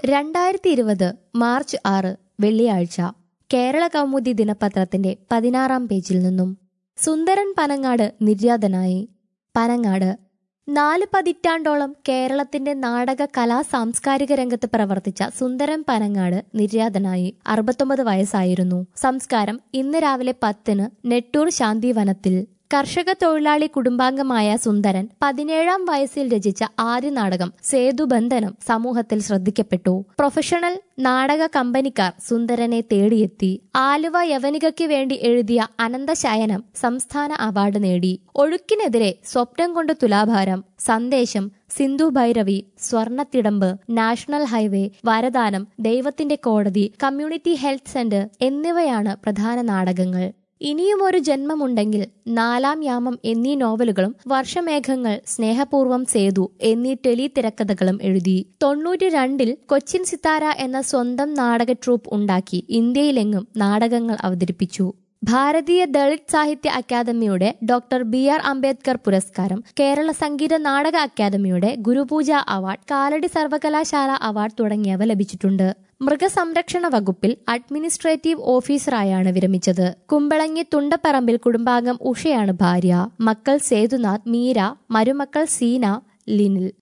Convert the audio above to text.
രണ്ടായിരത്തി ഇരുപത് മാർച്ച് ആറ് വെള്ളിയാഴ്ച കേരള കൗമുദി ദിനപത്രത്തിന്റെ പതിനാറാം പേജിൽ നിന്നും സുന്ദരൻ പനങ്ങാട് നിര്യാതനായി പനങ്ങാട് നാല് പതിറ്റാണ്ടോളം കേരളത്തിന്റെ നാടക കലാ സാംസ്കാരിക രംഗത്ത് പ്രവർത്തിച്ച സുന്ദരൻ പനങ്ങാട് നിര്യാതനായി അറുപത്തൊമ്പത് വയസ്സായിരുന്നു സംസ്കാരം ഇന്ന് രാവിലെ പത്തിന് നെട്ടൂർ ശാന്തിവനത്തിൽ കർഷക തൊഴിലാളി കുടുംബാംഗമായ സുന്ദരൻ പതിനേഴാം വയസ്സിൽ രചിച്ച ആദ്യ നാടകം സേതുബന്ധനം സമൂഹത്തിൽ ശ്രദ്ധിക്കപ്പെട്ടു പ്രൊഫഷണൽ നാടക കമ്പനിക്കാർ സുന്ദരനെ തേടിയെത്തി ആലുവ യവനികയ്ക്ക് വേണ്ടി എഴുതിയ അനന്തശയനം സംസ്ഥാന അവാർഡ് നേടി ഒഴുക്കിനെതിരെ സ്വപ്നം കൊണ്ട് തുലാഭാരം സന്ദേശം സിന്ധു ഭൈരവി സ്വർണത്തിടമ്പ് നാഷണൽ ഹൈവേ വരദാനം ദൈവത്തിന്റെ കോടതി കമ്മ്യൂണിറ്റി ഹെൽത്ത് സെന്റർ എന്നിവയാണ് പ്രധാന നാടകങ്ങൾ ഇനിയും ഒരു ജന്മമുണ്ടെങ്കിൽ നാലാം യാമം എന്നീ നോവലുകളും വർഷമേഘങ്ങൾ സ്നേഹപൂർവം സേതു എന്നീ ടെലി തിരക്കഥകളും എഴുതി തൊണ്ണൂറ്റി രണ്ടിൽ കൊച്ചിൻ സിത്താര എന്ന സ്വന്തം നാടക ട്രൂപ്പ് ഉണ്ടാക്കി ഇന്ത്യയിലെങ്ങും നാടകങ്ങൾ അവതരിപ്പിച്ചു ഭാരതീയ ദളിത് സാഹിത്യ അക്കാദമിയുടെ ഡോക്ടർ ബി ആർ അംബേദ്കർ പുരസ്കാരം കേരള സംഗീത നാടക അക്കാദമിയുടെ ഗുരുപൂജ അവാർഡ് കാലടി സർവകലാശാല അവാർഡ് തുടങ്ങിയവ ലഭിച്ചിട്ടുണ്ട് മൃഗസംരക്ഷണ വകുപ്പിൽ അഡ്മിനിസ്ട്രേറ്റീവ് ഓഫീസറായാണ് വിരമിച്ചത് കുമ്പളങ്ങി തുണ്ടപ്പറമ്പിൽ കുടുംബാംഗം ഉഷയാണ് ഭാര്യ മക്കൾ സേതുനാഥ് മീര മരുമക്കൾ സീന ലിനിൽ